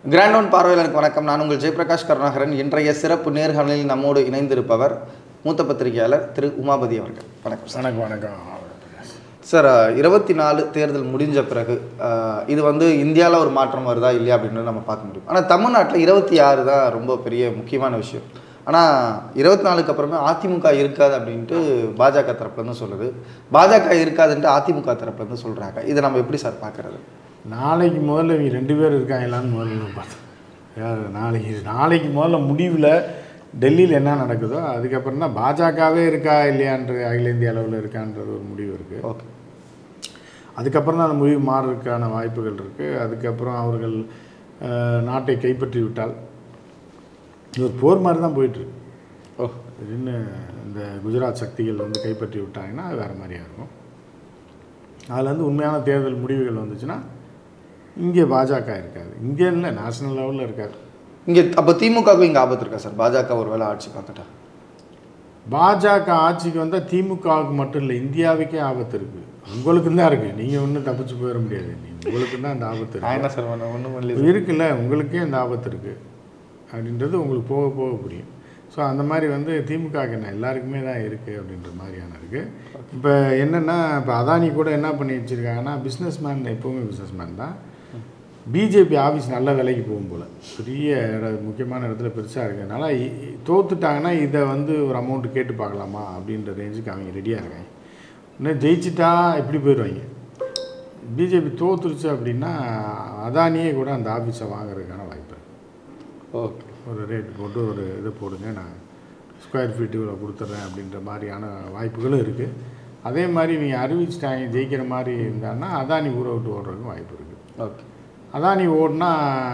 Grand one பார்வையாளருக்கு வணக்கம் நான் உங்கள் ஜெயபிரகாஷ் கருணாகரன் இன்றைய சிறப்பு நேர்காணலில் நம்மோடு இணைந்திருப்பவர் மூத்த பத்திரிகையாளர் திரு உமாபதி அவர்கள் வணக்கம் சார் வணக்கம் வணக்கம் சார் இருபத்தி நாலு தேர்தல் முடிஞ்ச பிறகு அஹ், இது வந்து இந்தியாவில் ஒரு மாற்றம் வருதா இல்லையா அப்படின்னு நம்ம பார்க்க முடியும் ஆனால் தமிழ்நாட்டில் இருபத்தி ஆறு தான் ரொம்ப பெரிய முக்கியமான விஷயம் ஆனால் இருபத்தி நாலுக்கு அப்புறமே அதிமுக இருக்காது அப்படின்ட்டு பாஜக தரப்புலேருந்து சொல்லுது பாஜக இருக்காதுன்ட்டு அதிமுக தரப்புலேருந்து சொல்கிறாங்க இதை நம்ம எப்படி சார் பார்க்குறது நாளைக்கு முதல்ல இவங்க ரெண்டு பேர் இருக்காங்களான்னு முதல்ல நான் பார்த்தேன் யார் நாளைக்கு நாளைக்கு முதல்ல முடிவில் டெல்லியில் என்ன நடக்குதோ அதுக்கப்புறம் தான் பாஜகவே இருக்கா இல்லையான்ற அகில இந்திய அளவில் இருக்கான்றது ஒரு முடிவு இருக்குது ஓகே அதுக்கப்புறம் தான் அந்த முடிவு மாறுறதுக்கான வாய்ப்புகள் இருக்குது அதுக்கப்புறம் அவர்கள் அஹ், நாட்டை கைப்பற்றி விட்டால் இது ஒரு போர் மாதிரி தான் போயிட்டுருக்கு ஓ திடீர்னு இந்த குஜராத் சக்திகள் வந்து கைப்பற்றி விட்டாங்கன்னா அது வேறு மாதிரியா இருக்கும் அதில் வந்து உண்மையான தேர்தல் முடிவுகள் வந்துச்சுன்னா இங்கே பாஜக இருக்காது இங்கே இல்லை நேஷனல் லெவலில் இருக்காது இங்கே அப்போ திமுகவுக்கு இங்கே ஆபத்து இருக்கா சார் பாஜக ஒரு வேளை ஆட்சி பார்த்துட்டா பாஜக ஆட்சிக்கு வந்தால் திமுகவுக்கு மட்டும் இல்லை இந்தியாவுக்கே ஆபத்து இருக்குது உங்களுக்கு தான் இருக்குது நீங்கள் ஒன்றும் தப்பிச்சு போயிட முடியாது நீ உங்களுக்கு தான் அந்த ஆபத்து இருக்குது என்ன சார் பண்ண ஒன்றும் இல்லை இருக்குல்ல உங்களுக்கே இந்த ஆபத்து இருக்குது அப்படின்றது உங்களுக்கு போக போக புரியும் ஸோ அந்த மாதிரி வந்து திமுகவுக்கு என்ன எல்லாருக்குமே தான் இருக்குது அப்படின்ற மாதிரியான இருக்குது இப்போ என்னென்னா இப்போ அதானி கூட என்ன பண்ணி வச்சுருக்காங்கன்னா பிஸ்னஸ் மேன் எப்போவுமே பிஸ்னஸ் மேன் தான் பிஜேபி ஆஃபீஸ் நல்ல விலைக்கு போகும் போல் பெரிய இட முக்கியமான இடத்துல பெருசாக இருக்கிறதுனால இ- இ- தோத்துட்டாங்கன்னா இதை வந்து ஒரு அமௌண்ட் கேட்டு பார்க்கலாமா அப்படின்ற ரேஞ்சுக்கு அவங்க ரெடியாக இருக்காங்க இன்னும் ஜெயிச்சிட்டா எப்படி போயிடுவாங்க பிஜேபி தோத்துருச்சு அப்படின்னா அதானியே கூட அந்த ஆஃபீஸை வாங்குறதுக்கான வாய்ப்பு இருக்கு. ஓகே ஒரு ரேட் போட்டு ஒரு இது போடுங்க நான் ஸ்கொயர் ஃபீட் இவ்வளோ கொடுத்துட்றேன் அப்படின்ற மாதிரியான வாய்ப்புகளும் இருக்குது அதே மாதிரி இவங்க அறிவிச்சிட்டாங்க ஜெயிக்கிற மாதிரி இருந்தாங்கன்னா அதானி ஊரை விட்டு ஓடுறதுக்கும் வாய்ப்பு இருக்குது ஓகே அதானி ஓடினா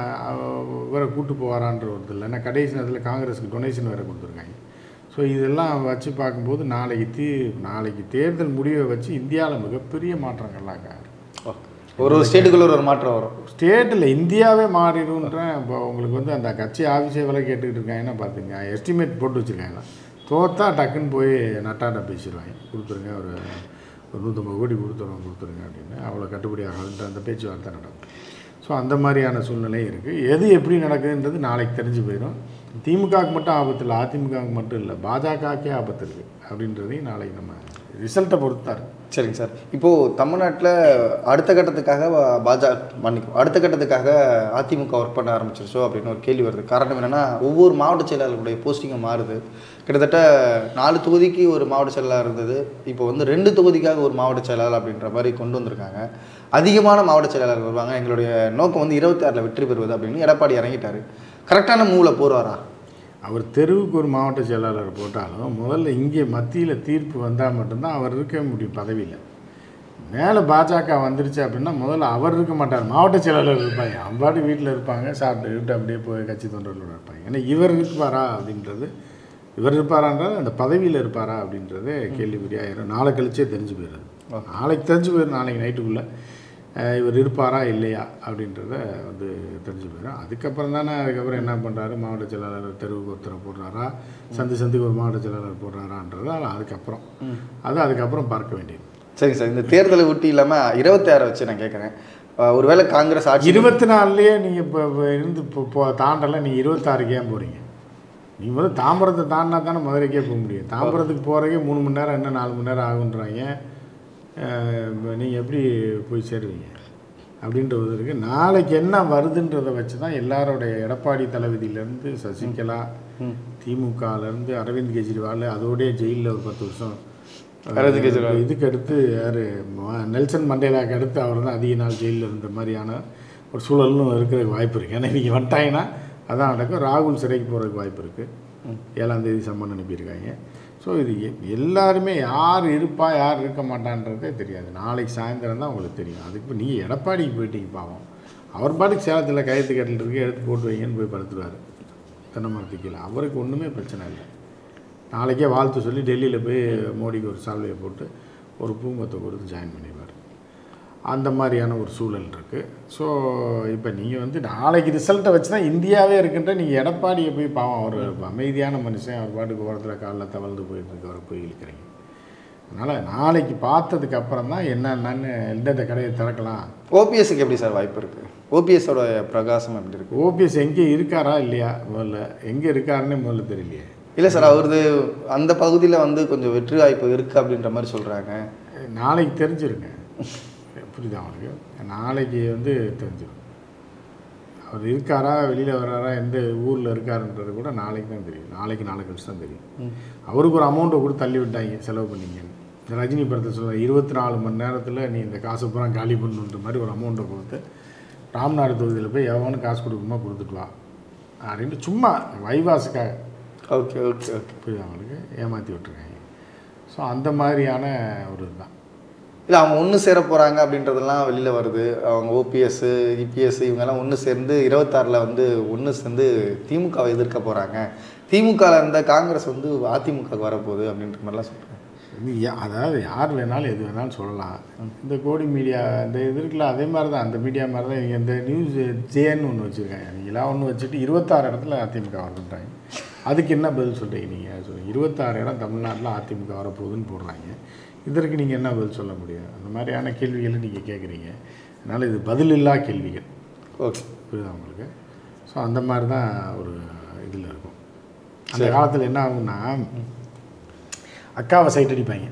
இவரை கூட்டு போவாரான்ற ஒரு இல்லை ஏன்னா கடைசி நேரத்தில் காங்கிரஸுக்கு டொனேஷன் வேறு கொடுத்துருக்காங்க ஸோ இதெல்லாம் வச்சு பார்க்கும்போது நாளைக்கு தீ நாளைக்கு தேர்தல் முடிவை வச்சு இந்தியாவில் மிகப்பெரிய மாற்றங்கள்லாம் அங்கே ஓகே ஒரு ஒரு ஸ்டேட்டுக்குள்ள ஒரு ஒரு மாற்றம் வரும் ஸ்டேட்டில் இந்தியாவே மாறிடுன்றேன் இப்போ உங்களுக்கு வந்து அந்த கட்சி ஆஃபீஸே விலை கேட்டுக்கிட்டு இருக்காங்கன்னா பார்த்துங்க எஸ்டிமேட் போட்டு வச்சுருக்காங்க தோத்தா டக்குன்னு போய் நட்டாட்ட பேசிடுவாங்க கொடுத்துருங்க ஒரு ஒரு நூற்றம்பது கோடி கொடுத்துருவோம் கொடுத்துருங்க அப்படின்னு அவ்வளோ கட்டுப்படி ஆகாதுன்ற அந்த பேச்சுவார்த்தை நடக்கும் ஸோ அந்த மாதிரியான சூழ்நிலை இருக்குது எது எப்படி நடக்குதுன்றது நாளைக்கு தெரிஞ்சு போயிடும் திமுகவுக்கு மட்டும் ஆபத்து இல்லை அதிமுகவுக்கு மட்டும் இல்லை பாஜகவுக்கே ஆபத்து இருக்குது அப்படின்றதையும் நாளைக்கு நம்ம ரிசல்ட்டை பொறுத்து தான் இருக்கு சரிங்க சார் இப்போது தமிழ்நாட்டில் அடுத்த கட்டத்துக்காக பாஜக மன்னிக்கும் அடுத்த கட்டத்துக்காக அதிமுக ஒர்க் பண்ண ஆரம்பிச்சிருச்சோ அப்படின்னு ஒரு கேள்வி வருது காரணம் என்னென்னா ஒவ்வொரு மாவட்ட செயலாளர்களுடைய போஸ்டிங்கும் மாறுது கிட்டத்தட்ட நாலு தொகுதிக்கு ஒரு மாவட்ட செயலாளர் இருந்தது இப்போ வந்து ரெண்டு தொகுதிக்காக ஒரு மாவட்ட செயலாளர் அப்படின்ற மாதிரி கொண்டு வந்திருக்காங்க அதிகமான மாவட்ட செயலாளர் வருவாங்க எங்களுடைய நோக்கம் வந்து இருபத்தி ஆறில் வெற்றி பெறுவது அப்படின்னு எடப்பாடி இறங்கிட்டாரு கரெக்டான மூவில் போடுவாரா அவர் தெருவுக்கு ஒரு மாவட்ட செயலாளர் போட்டாலும் முதல்ல இங்கே மத்தியில் தீர்ப்பு வந்தால் மட்டும்தான் அவர் இருக்க முடியும் பதவியில் மேலே பாஜக வந்துருச்சு அப்படின்னா முதல்ல அவர் இருக்க மாட்டார் மாவட்ட செயலாளர் இருப்பாங்க அம்பாட்டு வீட்டில் இருப்பாங்க சாப்பிட்டுக்கிட்டு அப்படியே போய் கட்சி தொண்டர்களோட இருப்பாங்க ஏன்னா இவர் இருப்பாரா அப்படின்றது இவர் இருப்பாரான்றது அந்த பதவியில் இருப்பாரா அப்படின்றது கேள்விக்குறியாயிரும் நாளை கழிச்சே தெரிஞ்சு போயிடுது நாளைக்கு தெரிஞ்சு போயிடும் நாளைக்கு நைட்டுக்குள்ளே அஹ் இவர் இருப்பாரா இல்லையா அப்படின்றத வந்து தெரிஞ்சு போயிடும் அதுக்கப்புறம் தானே அதுக்கப்புறம் என்ன பண்ணுறாரு மாவட்ட செயலாளர் தெருவுக்கு ஒருத்தரை போடுறாரா சந்து சந்துக்கு ஒரு மாவட்ட செயலாளர் போடுறாரான்றது அது அதுக்கப்புறம் அது அதுக்கப்புறம் பார்க்க வேண்டியது சரிங்க சார் இந்த தேர்தலை ஒட்டி இல்லாமல் இருபத்தி ஆறை வச்சு நான் கேட்குறேன் ஒருவேளை காங்கிரஸ் ஆட்சி இருபத்தி நாலுலேயே நீங்கள் இப்போ இப்போ இருந்து இப்போ போ தாண்டலை நீங்கள் இருபத்தாறுக்கு ஏன் போகிறீங்க நீங்கள் வந்து தாம்பரத்தை தாண்டினா தானே மதுரைக்கே போக முடியும் தாம்பரத்துக்கு போகிறக்கே மூணு மணி நேரம் என்ன நாலு மணி நேரம் ஆகுன்றாங்க நீங்கள் எப்படி போய் சேருவீங்க அப்படின்ற ஒரு இருக்குது நாளைக்கு என்ன வருதுன்றதை வச்சு தான் எல்லாரோடைய எடப்பாடி தளபதியிலேருந்து சசிகலா திமுகலேருந்து அரவிந்த் கெஜ்ரிவால் அதோடய ஜெயிலில் ஒரு பத்து வருஷம் அரவிந்த் கெஜ்ரிவால். இதுக்கு அடுத்து யார் நெல்சன் மண்டேலாக்கு அடுத்து அவர் தான் அதிக நாள் ஜெயிலில் இருந்த மாதிரியான ஒரு சூழலும் இருக்கிறதுக்கு வாய்ப்பு இருக்குது ஏன்னா இன்றைக்கி வந்துட்டாங்கன்னா அதான் நடக்கும் ராகுல் சிறைக்கு போகிறதுக்கு வாய்ப்பு இருக்குது ஏழாம் தேதி சம்மன் அனுப்பியிருக்காங்க ஸோ இது எ- எல்லாருமே யார் இருப்பா யார் இருக்க மாட்டான்றதே தெரியாது நாளைக்கு சாயந்தரம் தான் உங்களுக்கு தெரியும் அதுக்கு இப்போ நீங்கள் எடப்பாடிக்கு போயிட்டீங்க பாவம் அவர் பாட்டுக்கு சேலத்தில் கையெழுத்து கட்டில் இருக்கு எடுத்து போட்டு வைங்கன்னு போய் படுத்துருவார் தென்னை மரத்துக்கு கீழே அவருக்கு ஒன்றுமே பிரச்சனை இல்லை நாளைக்கே வாழ்த்து சொல்லி டெல்லியில் போய் மோடிக்கு ஒரு சால்வையை போட்டு ஒரு பூங்கத்தை கொடுத்து ஜாயின் பண்ணிடுவார் அந்த மாதிரியான ஒரு சூழல் இருக்குது ஸோ இப்போ நீங்கள் வந்து நாளைக்கு ரிசல்ட்டை வச்சு தான் இந்தியாவே இருக்குன்ற நீங்கள் எடப்பாடியை போய் பாவம் அவர் அமைதியான மனுஷன் அவர் பாட்டுக்கு ஓரத்தில் காலில் தவழ்ந்து போயிட்டு இருக்கவரை போய் இழுக்கிறீங்க அதனால் நாளைக்கு பார்த்ததுக்கு அப்புறம் தான் என்னென்னு எந்தெந்த கடையை திறக்கலாம் ஓபிஎஸ்க்கு எப்படி சார் வாய்ப்பு இருக்குது ஓபிஎஸோட பிரகாசம் எப்படி இருக்கு ஓபிஎஸ் எங்கே இருக்காரா இல்லையா முதல்ல எங்கே இருக்காருன்னு முதல்ல தெரியலையே இல்லை சார் அவரது அந்த பகுதியில் வந்து கொஞ்சம் வெற்றி வாய்ப்பு இருக்குது அப்படின்ற மாதிரி சொல்கிறாங்க நாளைக்கு தெரிஞ்சிருங்க புரியுதா அவனுக்கு நாளைக்கு வந்து தெரிஞ்சிடும் அவர் இருக்காரா வெளியில் வர்றாரா எந்த ஊரில் இருக்காருன்றது கூட நாளைக்கு தான் தெரியும் நாளைக்கு நாளை கழிச்சு தான் தெரியும் அவருக்கு ஒரு அமௌண்ட்டை கூட தள்ளி விட்டாங்க செலவு பண்ணீங்கன்னு இந்த ரஜினி படத்தை சொல்ல இருபத்தி நாலு மணி நேரத்தில் நீ இந்த காசு பூரா காலி பண்ணுன்ற மாதிரி ஒரு அமௌண்ட்டை கொடுத்து ராம்நாடு தொகுதியில் போய் எவனும் காசு கொடுக்குமா கொடுத்துட்டு வா அப்படின்ட்டு சும்மா வைவாஸுக்காக ஓகே ஓகே ஓகே புரியுதா அவங்களுக்கு ஏமாற்றி விட்டுருக்காங்க ஸோ அந்த மாதிரியான ஒரு இதுதான் இல்லை அவங்க ஒன்று சேர போகிறாங்க அப்படின்றதெல்லாம் வெளியில் வருது அவங்க ஓபிஎஸ் இபிஎஸ் இவங்கெல்லாம் ஒன்று சேர்ந்து இருபத்தாறில் வந்து ஒன்று சேர்ந்து திமுகவை எதிர்க்க போகிறாங்க திமுகவில் இருந்த காங்கிரஸ் வந்து அதிமுகவுக்கு வரப்போகுது அப்படின்ற மாதிரிலாம் சொல்கிறாங்க இது யா- அதாவது யார் வேணாலும் எது வேணாலும் சொல்லலாம் இந்த கோடி மீடியா இந்த இது இருக்குல்ல அதே மாதிரி தான் அந்த மீடியா மாதிரி தான் இவங்க இந்த நியூஸ் ஜேன்னு ஒன்று வச்சுருக்காங்க நீங்களாம் ஒன்று வச்சுட்டு இருபத்தாறு இடத்துல அதிமுக வரதுன்றாங்க அதுக்கு என்ன பதில் சொல்கிறீங்க நீங்கள் சொல்லுங்கள் இருபத்தாறு இடம் தமிழ்நாட்டில் அதிமுக வரப்போகுதுன்னு போடுறாங்க இதற்கு நீங்கள் என்ன பதில் சொல்ல முடியும் அந்த மாதிரியான கேள்விகளை நீங்கள் கேட்குறீங்க அதனால் இது பதில் இல்லா கேள்விகள் ஓகே புரியுதா உங்களுக்கு ஸோ அந்த மாதிரி தான் ஒரு இதில் இருக்கும் அந்த காலத்தில் என்ன ஆகும்னா அக்காவை சைட் அடிப்பாங்க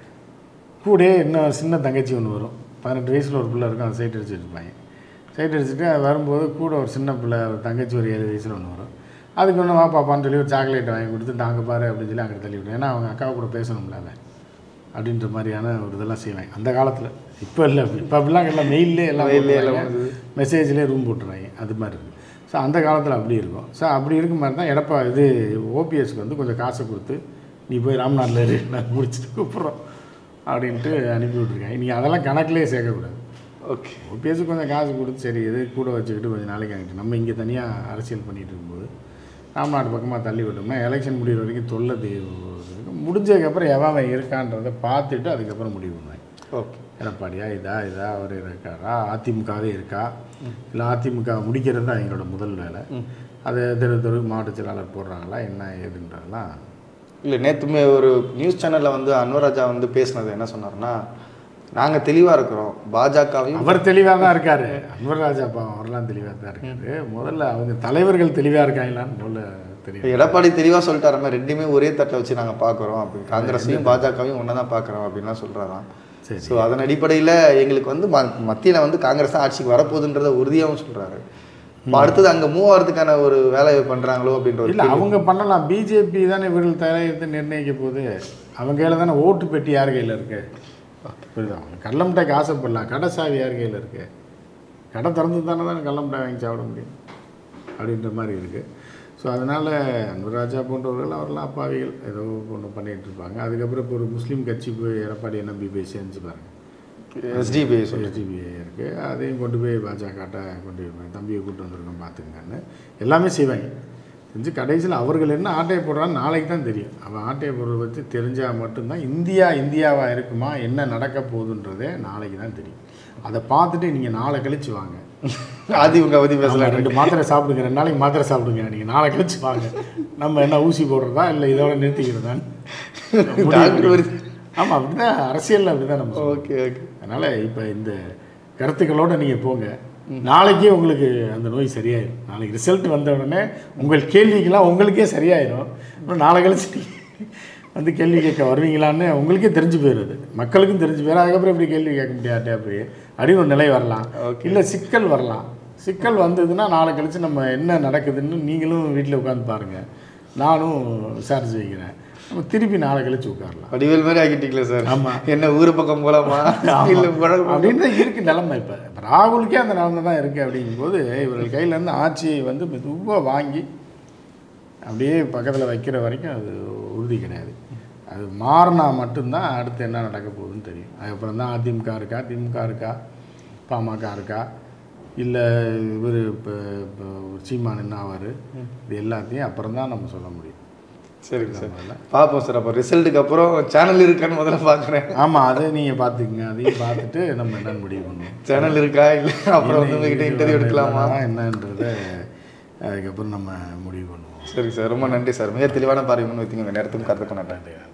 கூடயே இன்னும் சின்ன தங்கச்சி ஒன்று வரும் பதினெட்டு வயசில் ஒரு பிள்ளை இருக்கும் அதை சைட் அடிச்சுட்டு இருப்பாங்க சைட் அடிச்சுட்டு அது வரும்போது கூட ஒரு சின்ன பிள்ளை ஒரு தங்கச்சி ஒரு ஏழு வயசில் ஒன்று வரும் அதுக்கு ஒன்று வா பாப்பான்னு சொல்லி ஒரு சாக்லேட் வாங்கி கொடுத்து நாங்க பாரு அப்படின்னு சொல்லி அங்கே தள்ளி விடுவோம் ஏன்னா அவங்க அக்காவை கூட பேசணும்ல அவன் அப்படின்ற மாதிரியான ஒரு இதெல்லாம் செய்வாங்க அந்த காலத்தில் இப்போ இல்லை இப்போ அப்படிலாம் எல்லாம் மெயிலே எல்லாம் Mail-லே எல்லாம் போட்டுருவாங்க. மெசேஜ்லேயே ரூம் போட்டுறாங்க அது மாதிரி இருக்குது ஸோ அந்த காலத்தில் அப்படி இருக்கும் ஸோ அப்படி இருக்கும் மாதிரி தான் எடப்பா இது ஓபிஎஸ்க்கு வந்து கொஞ்சம் காசை கொடுத்து நீ போய் ராம்நாட்டில் இரு நாங்கள் முடிச்சுட்டு கூப்பிட்றோம் அப்படின்ட்டு அனுப்பி விட்ருக்காங்க நீங்கள் அதெல்லாம் கணக்கிலே சேர்க்கக்கூடாது ஓகே ஓபிஎஸ்க்கு கொஞ்சம் காசு கொடுத்து சரி இது கூட வச்சுக்கிட்டு கொஞ்சம் நாளைக்கு ஆகிட்டு நம்ம இங்கே தனியாக அரசியல் பண்ணிகிட்டு இருக்கும்போது ராம்நாடு பக்கமாக தள்ளி விட்டோம்னா எலெக்ஷன் முடிகிற வரைக்கும் தொல்லை தீ- முடிஞ்சதுக்கப்புறம் எவன் அவன் இருக்கான்றதை பார்த்துட்டு அதுக்கப்புறம் முடிவு பண்ணுவாங்க ஓகே எடப்பாடியா இதா இதா அவர் இருக்காரா அதிமுகவே இருக்கா இல்லை அதிமுக முடிக்கிறது தான் எங்களோட முதல் வேலை அது தெரு தெரு மாவட்ட செயலாளர் போடுறாங்களா என்ன ஏதுன்றதெல்லாம் இல்லை நேற்றுமே ஒரு நியூஸ் சேனலில் வந்து அன்வராஜா வந்து பேசினது என்ன சொன்னார்னா நாங்கள் தெளிவாக இருக்கிறோம் பாஜகவையும் அவர் தெளிவாக தான் இருக்காரு அன்வர்ராஜா பாவம் அவர்லாம் தெளிவாக தான் இருக்காரு முதல்ல அவங்க தலைவர்கள் தெளிவாக இருக்காங்களான்னு முதல்ல தெரியும் எடப்பாடி தெளிவாக சொல்லிட்டாருமே ரெண்டுமே ஒரே தட்டில் வச்சு நாங்கள் பார்க்குறோம் அப்படி காங்கிரஸையும் பாஜகவையும் ஒன்றா தான் பார்க்குறோம் அப்படின்லாம் சொல்கிறாராம் சரி. ஸோ அதன் அடிப்படையில் எங்களுக்கு வந்து ம மத்தியில் வந்து காங்கிரஸ் தான் ஆட்சிக்கு வரப்போகுதுன்றத உறுதியாகவும் சொல்கிறாரு இப்போ அடுத்தது அங்கே மூவ் ஆகிறதுக்கான ஒரு வேலையை பண்ணுறாங்களோ அப்படின்ற ஒரு இல்லை அவங்க பண்ணலாம் பிஜேபி தானே இவர்கள் தலையத்தை நிர்ணயிக்க போகுது அவங்க கையில் தானே ஓட்டு பெட்டி யார் கையில் இருக்கு புரியுதா அவங்க கடல மிட்டாய்க்கு ஆசைப்படலாம் கடை சாவி யார் கையில் இருக்கு கடை திறந்து தானே தான் கடல மிட்டாய் வாங்கி சாப்பிட முடியும் அப்படின்ற மாதிரி இருக்குது ஸோ அதனால் அன்பராஜா போன்றவர்கள் அவரெல்லாம் அப்பாவிகள் ஏதோ ஒன்று பண்ணிகிட்டு இருப்பாங்க அதுக்கப்புறம் இப்போ ஒரு முஸ்லீம் கட்சி போய் எடப்பாடி நம்பி போய் சேர்ந்து பாருங்க எஸ்டிபி சொல்லி எஸ்டிபிஐ இருக்குது அதையும் கொண்டு போய் பாஜகட்ட கொண்டு போய் தம்பியை கூட்டு வந்திருக்கோம் பார்த்துங்கன்னு எல்லாமே செய்வாங்க செஞ்சு கடைசியில் அவர்கள் என்ன ஆட்டையை போடுறான்னு நாளைக்கு தான் தெரியும் அவன் ஆட்டையை போடுறத பற்றி தெரிஞ்சால் மட்டும்தான் இந்தியா இந்தியாவாக இருக்குமா என்ன நடக்க போகுதுன்றதே நாளைக்கு தான் தெரியும் அதை பார்த்துட்டு நீங்கள் நாளை கழிச்சு வாங்க அதிமுக பற்றி ஆமா, பேசலாம் ரெண்டு மாத்திரை சாப்பிடுங்க ரெண்டு நாளைக்கு மாத்திரை சாப்பிடுங்க நீங்கள் நாளை கழிச்சு வாங்க நம்ம என்ன ஊசி போடுறதா இல்லை இதோட நிறுத்திக்கிறதான்னு டாக்டர் வருது ஆமாம் அப்படிதான் அரசியலில் அப்படி தான் நம்ம சொல்லுவோம். ஓகே ஓகே அதனால் இப்போ இந்த கருத்துக்களோடு நீங்கள் போங்க நாளைக்கே உங்களுக்கு அந்த நோய் சரியாயிடும் நாளைக்கு ரிசல்ட் வந்த உடனே உங்கள் கேள்விக்கெல்லாம் உங்களுக்கே சரியாயிடும் அப்புறம் நாளை கழிச்சு நீங்க வந்து கேள்வி கேட்க வருவீங்களான்னு உங்களுக்கே தெரிஞ்சு போயிடுது மக்களுக்கும் தெரிஞ்சு போயிடும் அதுக்கப்புறம் எப்படி கேள்வி கேட்க முடியாட்டே அப்படி அப்படின்னு ஒரு நிலை வரலாம் இல்லை சிக்கல் வரலாம் சிக்கல் வந்ததுன்னா நாளை கழிச்சு நம்ம என்ன நடக்குதுன்னு நீங்களும் வீட்டில் உட்காந்து பாருங்கள் நானும் விசாரிச்சு வைக்கிறேன் நம்ம திருப்பி நாளை கழிச்சு உட்காரலாம் வடிவேல் மாதிரி ஆக்கிட்டீங்களே சார் ஆமா. என்ன ஊர் பக்கம் போலாமா இல்லை படம் அப்படின்னு இருக்கு நிலைமை இப்போ இப்போ ராகுலுக்கே அந்த நிலைமை தான் இருக்குது அப்படிங்கும்போது இவர்கள் கையிலேருந்து ஆட்சியை வந்து மெதுவாக வாங்கி அப்படியே பக்கத்தில் வைக்கிற வரைக்கும் அது உறுதி கிடையாது அது மாறினா மட்டும்தான் அடுத்து என்ன நடக்க போகுதுன்னு தெரியும் அதுக்கப்புறம் தான் அதிமுக இருக்கா திமுக இருக்கா பாமக இருக்கா இல்லை இவர் இப்போ இப்போ சீமான் என்ன ஆவார் இது எல்லாத்தையும் அப்புறம் தான் நம்ம சொல்ல முடியும் சரிங்க சார் பார்ப்போம் சார் அப்போ ரிசல்ட்டுக்கு அப்புறம் சேனல் இருக்கான்னு முதல்ல பார்க்குறேன் ஆமாம் அதை நீங்கள் பார்த்துக்குங்க அதையும் பார்த்துட்டு நம்ம என்னன்னு முடிவு பண்ணுவோம் சேனல் இருக்கா இல்லை அப்புறம் வந்து உங்ககிட்ட இன்டர்வியூ எடுக்கலாமா என்னன்றத அதுக்கப்புறம் நம்ம முடிவு பண்ணுவோம் சரி சார் ரொம்ப நன்றி சார் மிக தெளிவான பார்வை முன் வைத்தீங்க இந்த நேரத்துக்கு கருத்துக்கு நன்றி நன்றி